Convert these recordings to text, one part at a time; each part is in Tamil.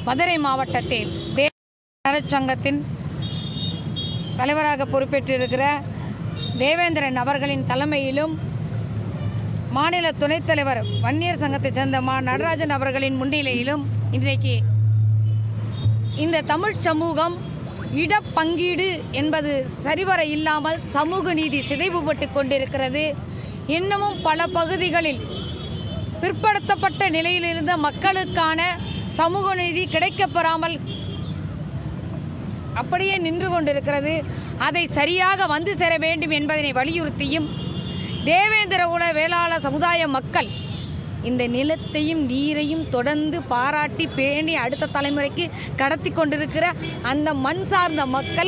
மதுரை மாவட்டத்தில் தே நலச்சங்கத்தின் தலைவராக பொறுப்பேற்றிருக்கிற தேவேந்திரன் அவர்களின் தலைமையிலும் மாநில துணைத் தலைவர் வன்னியர் சங்கத்தைச் சேர்ந்த மா நடராஜன் அவர்களின் முன்னிலையிலும் இன்றைக்கு இந்த தமிழ் சமூகம் இடப்பங்கீடு என்பது சரிவர இல்லாமல் சமூக நீதி சிதைவுபட்டு கொண்டிருக்கிறது இன்னமும் பல பகுதிகளில் பிற்படுத்தப்பட்ட நிலையில் இருந்த மக்களுக்கான சமூக நீதி கிடைக்கப்பெறாமல் அப்படியே நின்று கொண்டிருக்கிறது அதை சரியாக வந்து சேர வேண்டும் என்பதனை வலியுறுத்தியும் தேவேந்திர குல வேளாளர் சமுதாய மக்கள் இந்த நிலத்தையும் நீரையும் தொடர்ந்து பாராட்டி பேணி அடுத்த தலைமுறைக்கு கடத்தி கொண்டிருக்கிற அந்த மண் சார்ந்த மக்கள்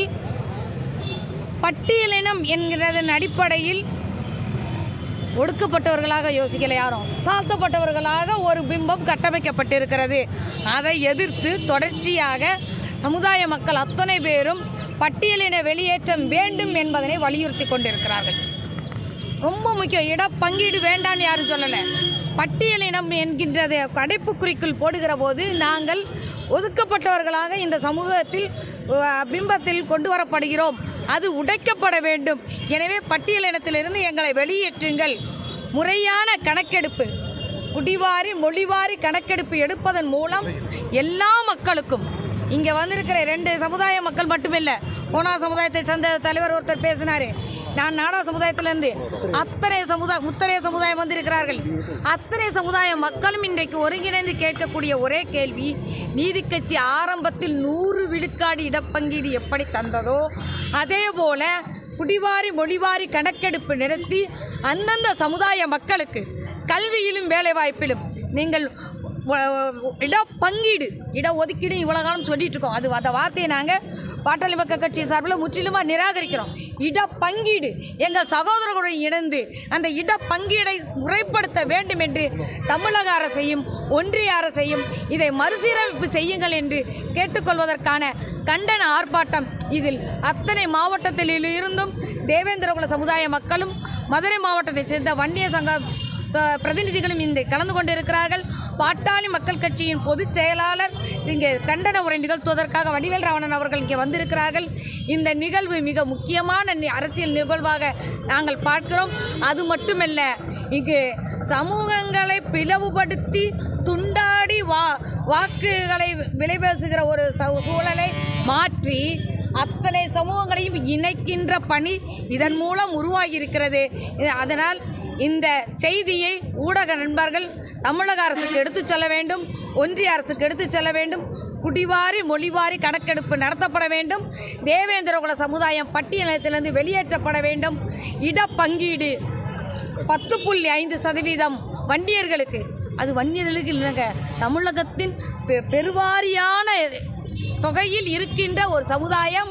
பட்டியலினம் என்கிறதன் அடிப்படையில் ஒடுக்கப்பட்டவர்களாக யோசிக்கல யாரும் தாழ்த்தப்பட்டவர்களாக ஒரு பிம்பம் கட்டமைக்கப்பட்டிருக்கிறது அதை எதிர்த்து தொடர்ச்சியாக சமுதாய மக்கள் அத்தனை பேரும் பட்டியலின வெளியேற்றம் வேண்டும் என்பதனை வலியுறுத்தி கொண்டிருக்கிறார்கள் ரொம்ப முக்கியம் இட பங்கீடு வேண்டான்னு யாரும் சொல்லலை பட்டியலினம் என்கின்றதை அடைப்புக்குறிக்குள் போடுகிற போது நாங்கள் ஒதுக்கப்பட்டவர்களாக இந்த சமூகத்தில் அஹ், பிம்பத்தில் கொண்டு வரப்படுகிறோம் அது உடைக்கப்பட வேண்டும் எனவே பட்டியலினத்திலிருந்து எங்களை வெளியேற்றுங்கள் முறையான கணக்கெடுப்பு குடிவாரி மொழிவாரி கணக்கெடுப்பு எடுப்பதன் மூலம் எல்லா மக்களுக்கும் இங்கே வந்திருக்கிற ரெண்டு சமுதாய மக்கள் மட்டுமில்லை கோனா சமுதாயத்தை சேர்ந்த தலைவர் ஒருத்தர் பேசினார் நான் நாடா சமுதாயத்திலிருந்து அத்தனை சமுதாய முத்தரைய சமுதாயம் வந்திருக்கிறார்கள் அத்தனை சமுதாய மக்களும் இன்றைக்கு ஒருங்கிணைந்து கேட்கக்கூடிய ஒரே கேள்வி நீதி கட்சி ஆரம்பத்தில் நூறு விழுக்காடு இடப்பங்கீடு எப்படி தந்ததோ அதே போல குடிவாரி மொழிவாரி கணக்கெடுப்பு நடத்தி அந்தந்த சமுதாய மக்களுக்கு கல்வியிலும் வேலைவாய்ப்பிலும் நீங்கள் வ- வ- இட பங்கீடு இட ஒதுக்கீடு இவ்வளோ காலம் சொல்லிட்டு இருக்கோம் அது அந்த வார்த்தையை நாங்கள் பாட்டாளி மக்கள் கட்சி சார்பில் முற்றிலுமாக நிராகரிக்கிறோம் இட பங்கீடு எங்கள் சகோதரர்களுடன் இணைந்து அந்த இட பங்கீடை முறைப்படுத்த வேண்டும் என்று தமிழக அரசையும் ஒன்றிய அரசையும் இதை மறுசீரமைப்பு செய்யுங்கள் என்று கேட்டுக்கொள்வதற்கான கண்டன ஆர்ப்பாட்டம் இதில் அத்தனை மாவட்டத்தில் இருந்தும் தேவேந்திரகுல சமுதாய மக்களும் மதுரை மாவட்டத்தைச் சேர்ந்த வன்னிய சங்க த- பிரதிநிதிகளும் இந்த கலந்து கொண்டிருக்கிறார்கள் பாட்டாளி மக்கள் கட்சியின் பொதுச் செயலாளர் இங்கே கண்டன உரை நிகழ்த்துவதற்காக வடிவேல் ராவணன் அவர்கள் இங்கே வந்திருக்கிறார்கள் இந்த நிகழ்வு மிக முக்கியமான நி- அரசியல் நிகழ்வாக நாங்கள் பார்க்கிறோம் அது மட்டுமல்ல இங்கு சமூகங்களை பிளவுபடுத்தி துண்டாடி வா வாக்குகளை விலை பேசுகிற ஒரு ச- சூழலை மாற்றி அத்தனை சமூகங்களையும் இணைக்கின்ற பணி இதன் மூலம் உருவாகியிருக்கிறது இது- அதனால் இந்த செய்தியை ஊடக நண்பர்கள் தமிழக அரசுக்கு எடுத்துச் செல்ல வேண்டும் ஒன்றிய அரசுக்கு எடுத்துச் செல்ல வேண்டும் குடிவாரி மொழிவாரி கணக்கெடுப்பு நடத்தப்பட வேண்டும் தேவேந்திரகுல சமுதாயம் பட்டியலத்திலிருந்து வெளியேற்றப்பட வேண்டும் இடப்பங்கீடு பத்து புள்ளி ஐந்து சதவீதம் வன்னியர்களுக்கு அது வன்னியர்களுக்கு இல்லைங்க தமிழகத்தின் பெ- பெருவாரியான தொகையில் இருக்கின்ற ஒரு சமுதாயம்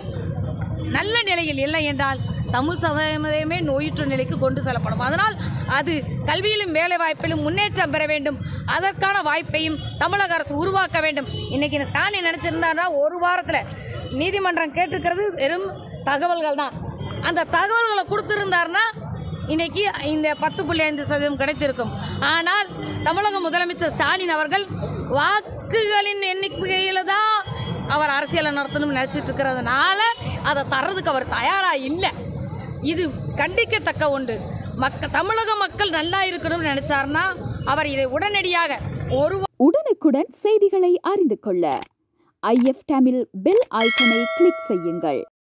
நல்ல நிலையில் இல்லை என்றால் தமிழ் சமுதாயமே நோயுற்ற நிலைக்கு கொண்டு செல்லப்படும் அதனால் அது கல்வியிலும் வேலை வாய்ப்பிலும் முன்னேற்றம் பெற வேண்டும் அதற்கான வாய்ப்பையும் தமிழக அரசு உருவாக்க வேண்டும் இன்னைக்கு இந்த ஸ்டாலின் நினச்சிருந்தாருன்னா ஒரு வாரத்தில் நீதிமன்றம் கேட்டிருக்கிறது வெறும் தகவல்கள் தான் அந்த தகவல்களை கொடுத்துருந்தாருன்னா இன்னைக்கு இந்த பத்து புள்ளி ஐந்து சதவீதம் கிடைத்திருக்கும் ஆனால் தமிழக முதலமைச்சர் ஸ்டாலின் அவர்கள் வாக்குகளின் எண்ணிக்கையில் தான் அவர் அரசியலை நடத்தணும்னு நினச்சிட்டு இருக்கிறதுனால அதை தர்றதுக்கு அவர் தயாராக இல்லை இது கண்டிக்கத்தக்க ஒன்று மக்க தமிழக மக்கள் நல்லா இருக்கணும்னு நினைச்சாருன்னா அவர் இதை உடனடியாக ஒரு உடனுக்குடன் செய்திகளை அறிந்து கொள்ள ஐஎஃப் தமிழ் பெல் ஐக்கனை கிளிக் செய்யுங்கள்